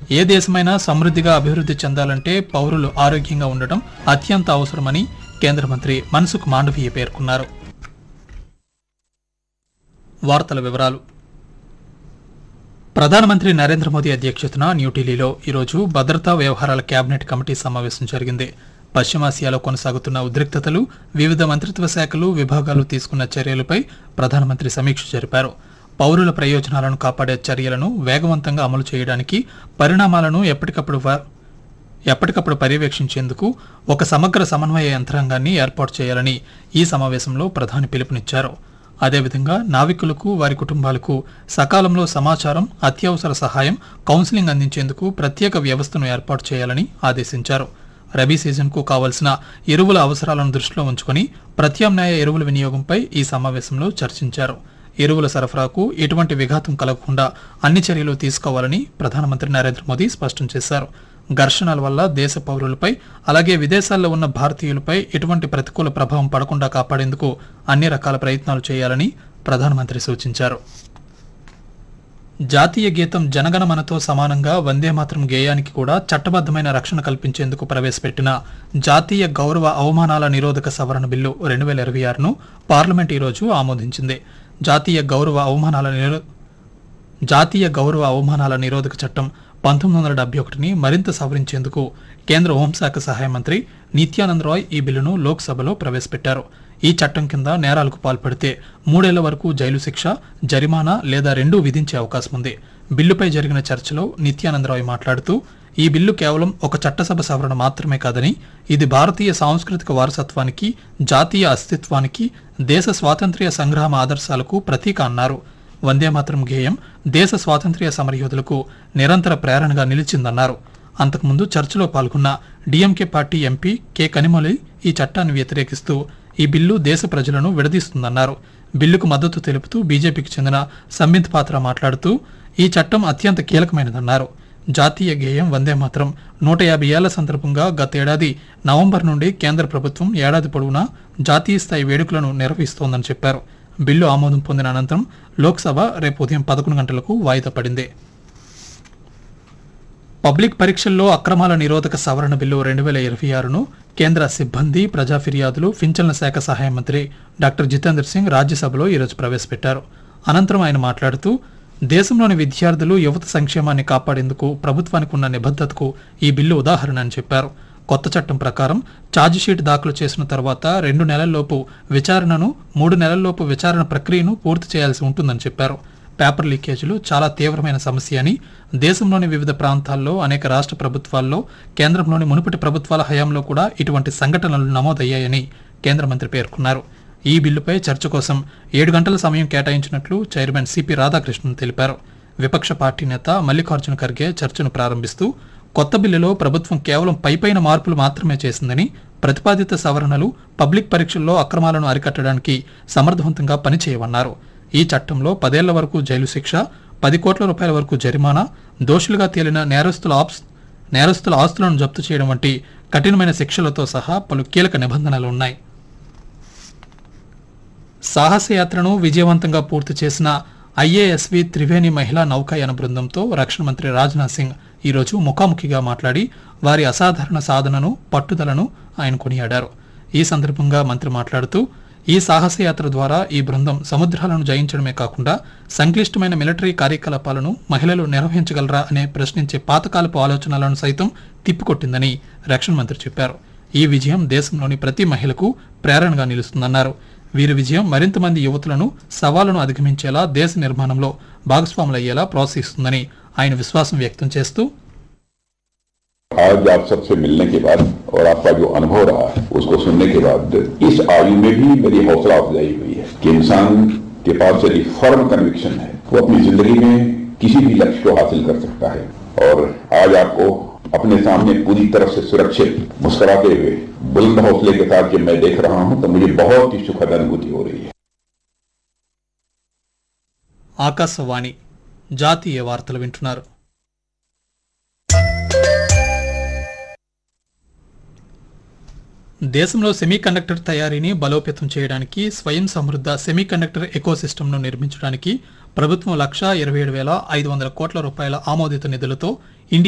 ఏ దేశమైనా సమృద్ధిగా అభివృద్ధి చెందాలంటే పౌరులు ఆరోగ్యంగా ఉండటం అత్యంత అవసరమని కేంద్ర మంత్రి మన్సుఖ్ మాండవీయ పేర్కొన్నారు వార్తల వివరాలు ప్రధానమంత్రి నరేంద్ర మోదీ అధ్యక్షతన న్యూఢిల్లీలో ఈరోజు భద్రతా వ్యవహారాల కేబినెట్ కమిటీ సమావేశం జరిగింది పశ్చిమాసియాలో కొనసాగుతున్న ఉద్రిక్తతలు వివిధ మంత్రిత్వ శాఖలు విభాగాలు తీసుకున్న చర్యలపై ప్రధానమంత్రి సమీక్ష జరిపారు పౌరుల ప్రయోజనాలను కాపాడే చర్యలను వేగవంతంగా అమలు చేయడానికి పరిణామాలను ఎప్పటికప్పుడు వ- ఎప్పటికప్పుడు పర్యవేక్షించేందుకు ఒక సమగ్ర సమన్వయ యంత్రాంగాన్ని ఏర్పాటు చేయాలని ఈ సమావేశంలో ప్రధాని పిలుపునిచ్చారు అదేవిధంగా నావికులకు వారి కుటుంబాలకు సకాలంలో సమాచారం అత్యవసర సహాయం కౌన్సిలింగ్ అందించేందుకు ప్రత్యేక వ్యవస్థను ఏర్పాటు చేయాలని ఆదేశించారు రబీ సీజన్కు కావలసిన ఎరువుల అవసరాలను దృష్టిలో ఉంచుకొని ప్రత్యామ్నాయ ఎరువుల వినియోగంపై ఈ సమావేశంలో చర్చించారు ఎరువుల సరఫరాకు ఎటువంటి విఘాతం కలగకుండా అన్ని చర్యలు తీసుకోవాలని ప్రధానమంత్రి నరేంద్ర మోదీ స్పష్టం చేశారు ఘర్షణల వల్ల దేశ పౌరులపై అలాగే విదేశాల్లో ఉన్న భారతీయులపై ఎటువంటి ప్రతికూల ప్రభావం పడకుండా కాపాడేందుకు అన్ని రకాల ప్రయత్నాలు చేయాలని ప్రధానమంత్రి సూచించారు జాతీయ గీతం జనగణమనతో సమానంగా వందే మాత్రం గేయానికి కూడా చట్టబద్దమైన రక్షణ కల్పించేందుకు ప్రవేశపెట్టిన జాతీయ గౌరవ అవమానాల నిరోధక సవరణ బిల్లు రెండు వేల ఇరవై ఆరును పార్లమెంట్ ఈరోజు ఆమోదించింది జాతీయ గౌరవ అవమానాల నిరో జాతీయ గౌరవ అవమానాల నిరోధక చట్టం పంతొమ్మిది వందల డెబ్బై ఒకటిని మరింత సవరించేందుకు కేంద్ర హోంశాఖ సహాయ మంత్రి నిత్యానంద్ రాయ్ ఈ బిల్లును లోక్సభలో ప్రవేశపెట్టారు ఈ చట్టం కింద నేరాలకు పాల్పడితే మూడేళ్ల వరకు జైలు శిక్ష జరిమానా లేదా రెండూ విధించే అవకాశం ఉంది బిల్లుపై జరిగిన చర్చలో నిత్యానంద్ రాయ్ మాట్లాడుతూ ఈ బిల్లు కేవలం ఒక చట్టసభ సవరణ మాత్రమే కాదని ఇది భారతీయ సాంస్కృతిక వారసత్వానికి జాతీయ అస్తిత్వానికి దేశ స్వాతంత్ర్య సంగ్రామ ఆదర్శాలకు ప్రతీక అన్నారు వందే మాత్రం గేయం దేశ స్వాతంత్ర్య సమరయోధులకు నిరంతర ప్రేరణగా నిలిచిందన్నారు అంతకుముందు చర్చలో పాల్గొన్న DMK party MP K Kanimozhi ఈ చట్టాన్ని వ్యతిరేకిస్తూ ఈ బిల్లు దేశ ప్రజలను విడదీస్తుందన్నారు బిల్లుకు మద్దతు తెలుపుతూ బీజేపీకి చెందిన సంబిత్ పాత్ర మాట్లాడుతూ ఈ చట్టం అత్యంత కీలకమైనదన్నారు జాతీయ గేయం వందే మాత్రం నూట యాభై ఏళ్ల సందర్భంగా గతేడాది నవంబర్ నుండి కేంద్ర ప్రభుత్వం ఏడాది పొడవునా జాతీయ స్థాయి వేడుకలను నిర్వహిస్తోందని చెప్పారు బిల్లు ఆమోదం పొందిన అనంతరం లోక్సభ రేపు ఉదయం పదకొండు గంటలకు వాయిదా పడింది పబ్లిక్ పరీక్షల్లో అక్రమాల నిరోధక సవరణ బిల్లు రెండు వేల ఇరవై ఆరును కేంద్ర సిబ్బంది ప్రజా ఫిర్యాదులు పింఛన్ల శాఖ సహాయ మంత్రి డాక్టర్ జితేందర్ సింగ్ రాజ్యసభలో ఈరోజు ప్రవేశపెట్టారు అనంతరం ఆయన మాట్లాడుతూ దేశంలోని విద్యార్థులు యువత సంక్షేమాన్ని కాపాడేందుకు ప్రభుత్వానికి ఉన్న నిబద్ధతకు ఈ బిల్లు ఉదాహరణ అని చెప్పారు కొత్త చట్టం ప్రకారం ఛార్జిషీట్ దాఖలు చేసిన తర్వాత రెండు నెలల్లోపు విచారణను మూడు నెలల్లోపు విచారణ ప్రక్రియను పూర్తి చేయాల్సి ఉంటుందని చెప్పారు పేపర్ లీకేజీలు చాలా తీవ్రమైన సమస్య అని దేశంలోని వివిధ ప్రాంతాల్లో అనేక రాష్ట్ర ప్రభుత్వాల్లో కేంద్రంలోని మునుపటి ప్రభుత్వాల హయాంలో కూడా ఇటువంటి సంఘటనలు నమోదయ్యాయని కేంద్ర మంత్రి పేర్కొన్నారు ఈ బిల్లుపై చర్చ కోసం ఏడు గంటల సమయం కేటాయించినట్లు చైర్మన్ సిపి రాధాకృష్ణన్ తెలిపారు విపక్ష పార్టీ నేత మల్లికార్జున ఖర్గే చర్చను ప్రారంభిస్తూ కొత్త బిల్లులో ప్రభుత్వం కేవలం పైపైన మార్పులు మాత్రమే చేసిందని ప్రతిపాదిత సవరణలు పబ్లిక్ పరీక్షల్లో అక్రమాలను అరికట్టడానికి సమర్థవంతంగా పనిచేయవన్నారు ఈ చట్టంలో పదేళ్ల వరకు జైలు శిక్ష పది కోట్ల రూపాయల వరకు జరిమానా దోషులుగా తేలిన నేరస్తుల ఆప్స్ నేరస్తుల ఆస్తులను జప్తు చేయడం వంటి కఠినమైన శిక్షలతో సహా పలు కీలక నిబంధనలు ఉన్నాయి సాహసయాత్రను విజయవంతంగా పూర్తి చేసిన ఐఏఎస్వి త్రివేణి మహిళా నౌకాయాన బృందంతో రక్షణ మంత్రి రాజ్నాథ్ సింగ్ ఈరోజు ముఖాముఖిగా మాట్లాడి వారి అసాధారణ సాధనను పట్టుదలను ఆయన కొనియాడారు ఈ సందర్భంగా మంత్రి మాట్లాడుతూ ఈ సాహసయాత్ర ద్వారా ఈ బృందం సముద్రాలను జయించడమే కాకుండా సంక్లిష్టమైన మిలిటరీ కార్యకలాపాలను మహిళలు నిర్వహించగలరా అనే ప్రశ్నించే పాతకాలపు ఆలోచనలను సైతం తిప్పికొట్టిందని రక్షణ మంత్రి చెప్పారు ఈ విజయం దేశంలోని ప్రతి మహిళకు ప్రేరణగా నిలుస్తుందన్నారు వీరి విజయం మరింత మంది యువతులను సవాళ్లను అధిగమించేలా దేశ నిర్మాణంలో భాగస్వాములయ్యేలా ప్రోత్సహిస్తుందని ఆయన విశ్వాసం వ్యక్తం చేస్తూ आज आप सबसे मिलने के बाद और आपका जो अनुभव रहा उसको सुनने के बाद इस आयु में भी मेरी हौसला अफजाई हुई है कि इंसान के पास यदि फर्म कन्विक्शन है वो अपनी जिंदगी में किसी भी लक्ष्य को हासिल कर सकता है और आज आपको अपने सामने पूरी तरह से सुरक्षित मुस्कुराते हुए बुलंद हौसले के साथ जब मैं देख रहा हूं तो मुझे बहुत ही सुखद अनुभूति हो रही है ఆకాశవాణి జాతీయ వార్తలు వింటున్నారు దేశంలో సెమీకండక్టర్ తయారీని బలోపేతం చేయడానికి స్వయం సమృద్ధ సెమీకండక్టర్ ఎకోసిస్టమ్ను నిర్మించడానికి ప్రభుత్వం లక్షా ఇరవై ఏడు వేల ఐదు వందల కోట్ల రూపాయల ఆమోదిత నిధులతో ఇండియా